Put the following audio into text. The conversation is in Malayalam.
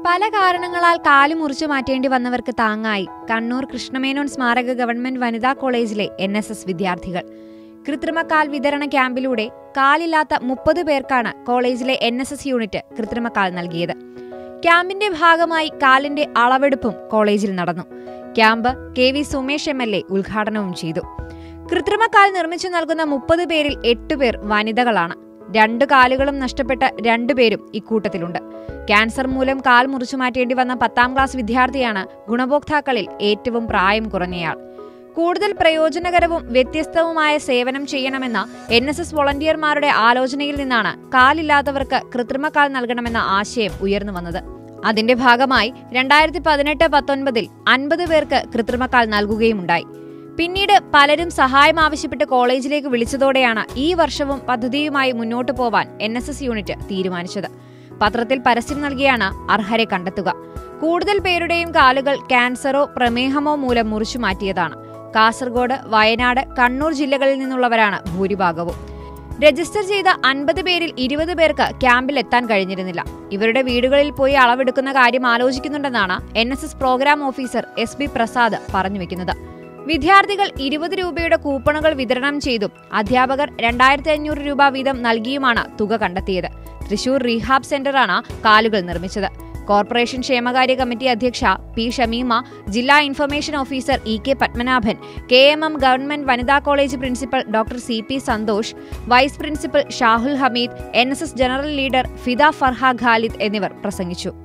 പല കാരണങ്ങളാൽ കാല് മുറിച്ചു മാറ്റേണ്ടി വന്നവർക്ക് താങ്ങായി കണ്ണൂർ കൃഷ്ണമേനോൻ സ്മാരക ഗവൺമെന്റ് വനിതാ കോളേജിലെ എൻ എസ് എസ് വിദ്യാർത്ഥികൾ കൃത്രിമ കാൽ വിതരണ ക്യാമ്പിലൂടെ കാലില്ലാത്ത മുപ്പത് പേർക്കാണ് കോളേജിലെ എൻ എസ് എസ് യൂണിറ്റ് കൃത്രിമ കാൽ നൽകിയത് ക്യാമ്പിന്റെ ഭാഗമായി കാലിന്റെ അളവെടുപ്പും കോളേജിൽ നടന്നു camp K V Sumesh M L A ഉദ്ഘാടനവും ചെയ്തു കൃത്രിമ കാൽ നിർമ്മിച്ചു നൽകുന്ന മുപ്പത് പേരിൽ എട്ടുപേർ വനിതകളാണ് രണ്ട് കാലുകളും നഷ്ടപ്പെട്ട രണ്ടുപേരും ഇക്കൂട്ടത്തിലുണ്ട് ക്യാൻസർ മൂലം കാൽ മുറിച്ചു മാറ്റേണ്ടി വന്ന പത്താം ക്ലാസ് വിദ്യാർത്ഥിയാണ് ഗുണഭോക്താക്കളിൽ ഏറ്റവും പ്രായം കുറഞ്ഞയാൾ കൂടുതൽ പ്രയോജനകരവും വ്യത്യസ്തവുമായ സേവനം ചെയ്യണമെന്ന എൻ എസ് എസ് വോളണ്ടിയർമാരുടെ ആലോചനയിൽ നിന്നാണ് കാലില്ലാത്തവർക്ക് കൃത്രിമ കാൽ നൽകണമെന്ന ആശയം ഉയർന്നു വന്നത് അതിന്റെ ഭാഗമായി രണ്ടായിരത്തി പതിനെട്ട് പത്തൊൻപതിൽ അൻപത് പേർക്ക് കൃത്രിമക്കാൽ നൽകുകയുമുണ്ടായി പിന്നീട് പലരും സഹായം ആവശ്യപ്പെട്ട് കോളേജിലേക്ക് വിളിച്ചതോടെയാണ് ഈ വർഷവും പദ്ധതിയുമായി മുന്നോട്ടു പോവാൻ എൻ എസ് എസ് യൂണിറ്റ് തീരുമാനിച്ചത് പത്രത്തിൽ പരസ്യം നൽകിയാണ് അർഹരെ കണ്ടെത്തുക കൂടുതൽ പേരുടെയും കാലുകൾ ക്യാൻസറോ പ്രമേഹമോ മൂലം മുറിച്ചു മാറ്റിയതാണ് കാസർഗോഡ് വയനാട് കണ്ണൂർ ജില്ലകളിൽ നിന്നുള്ളവരാണ് ഭൂരിഭാഗവും രജിസ്റ്റർ ചെയ്ത അൻപത് പേരിൽ ഇരുപത് പേർക്ക് ക്യാമ്പിൽ എത്താൻ കഴിഞ്ഞിരുന്നില്ല ഇവരുടെ വീടുകളിൽ പോയി അളവെടുക്കുന്ന കാര്യം ആലോചിക്കുന്നുണ്ടെന്നാണ് N S S program officer S B Prasad പറഞ്ഞു വെക്കുന്നത് വിദ്യാർത്ഥികൾ ഇരുപത് രൂപയുടെ കൂപ്പണുകൾ വിതരണം ചെയ്തും അധ്യാപകർ രണ്ടായിരത്തി അഞ്ഞൂറ് രൂപ വീതം നൽകിയുമാണ് തുക കണ്ടെത്തിയത് തൃശൂർ റീഹാബ് സെന്ററാണ് കാലുകൾ നിർമ്മിച്ചത് കോർപ്പറേഷൻ ക്ഷേമകാര്യ കമ്മിറ്റി അധ്യക്ഷ പി ഷമീമ ജില്ലാ information officer E K Padmanabhan K M M government വനിതാ college principal doctor C P Santhosh vice principal Shahul Hameed N S S general leader Fida Farha Khalid എന്നിവർ പ്രസംഗിച്ചു